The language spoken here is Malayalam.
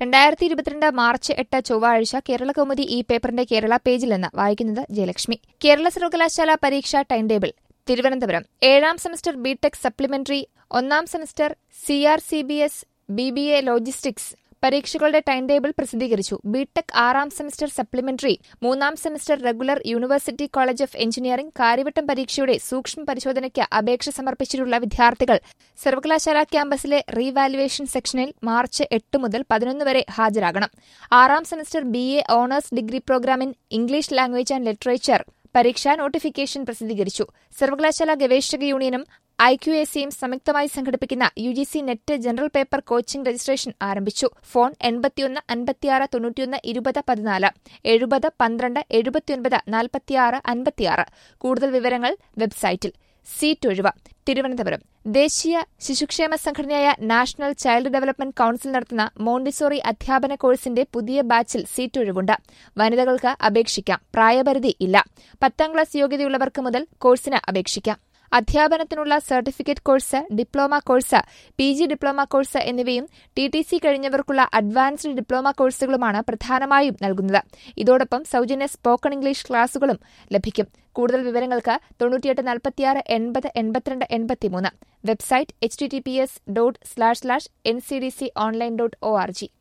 രണ്ടായിരത്തി ഇരുപത്തിരണ്ട് മാർച്ച് എട്ട് ചൊവ്വാഴ്ച കേരള കൗമുദി ഈ പേപ്പറിന്റെ കേരള പേജിൽ നിന്ന് വായിക്കുന്നത് ജയലക്ഷ്മി കേരള സർവകലാശാല പരീക്ഷാ ടൈം ടേബിൾ തിരുവനന്തപുരം ഏഴാം സെമസ്റ്റർ ബിടെക് സപ്ലിമെന്ററി ഒന്നാം semester C R C B S B B A logistics പരീക്ഷകളുടെ ടൈം ടേബിൾ പ്രസിദ്ധീകരിച്ചു ബിടെക് ആറാം സെമസ്റ്റർ സപ്ലിമെന്ററി മൂന്നാം semester regular university college of engineering Kariavattom പരീക്ഷയുടെ സൂക്ഷ്മ പരിശോധനയ്ക്ക് അപേക്ഷ സമർപ്പിച്ചിട്ടുള്ള വിദ്യാർത്ഥികൾ സർവകലാശാല ക്യാമ്പസിലെ റീവാലുവേഷൻ സെക്ഷനിൽ മാർച്ച് എട്ട് മുതൽ പതിനൊന്ന് വരെ ഹാജരാകണം ആറാം semester B A honours degree programme in English language and literature പരീക്ഷാ നോട്ടിഫിക്കേഷൻ പ്രസിദ്ധീകരിച്ചു സർവകലാശാല ഗവേഷക യൂണിയനും ഐ ക്യു എ സിയും സംയുക്തമായി സംഘടിപ്പിക്കുന്ന U G C net general paper coaching registration ആരംഭിച്ചു ഫോൺ എൺപത്തിയൊന്ന് അൻപത്തിയാറ് തൊണ്ണൂറ്റിയൊന്ന് ഇരുപത് പതിനാല് എഴുപത് പന്ത്രണ്ട് എഴുപത്തിയൊൻപത് നാൽപ്പത്തിയാറ് അൻപത്തിയാറ് കൂടുതൽ വിവരങ്ങൾ വെബ്സൈറ്റിൽ സീറ്റ് ഒഴിവ് തിരുവനന്തപുരം ദേശീയ ശിശുക്ഷേമ സംഘടനയായ നാഷണൽ ചൈൽഡ് ഡെവലപ്മെന്റ് കൌൺസിൽ നടത്തുന്ന മോണ്ടിസോറി അധ്യാപന കോഴ്സിന്റെ പുതിയ ബാച്ചിൽ സീറ്റ് ഒഴിവുണ്ട് വനിതകൾക്ക് അപേക്ഷിക്കാം പ്രായപരിധി ഇല്ല പത്താം ക്ലാസ് യോഗ്യതയുള്ളവർക്ക് മുതൽ കോഴ്സിന് അപേക്ഷിക്കാം അധ്യാപനത്തിനുള്ള certificate course diploma course P G diploma course എന്നിവയും ടി ടി സി കഴിഞ്ഞവർക്കുള്ള അഡ്വാൻസ്ഡ് ഡിപ്ലോമ കോഴ്സുകളുമാണ് പ്രധാനമായും നൽകുന്നത് ഇതോടൊപ്പം സൌജന്യ സ്പോക്കൺ ഇംഗ്ലീഷ് ക്ലാസുകളും ലഭിക്കും കൂടുതൽ വിവരങ്ങൾക്ക് തൊണ്ണൂറ്റിയെട്ട് നാൽപ്പത്തിയാറ് എൺപത് എൺപത്തിരണ്ട് എൺപത്തിമൂന്ന് website H T T P S dot slash slash N C D C online dot O R G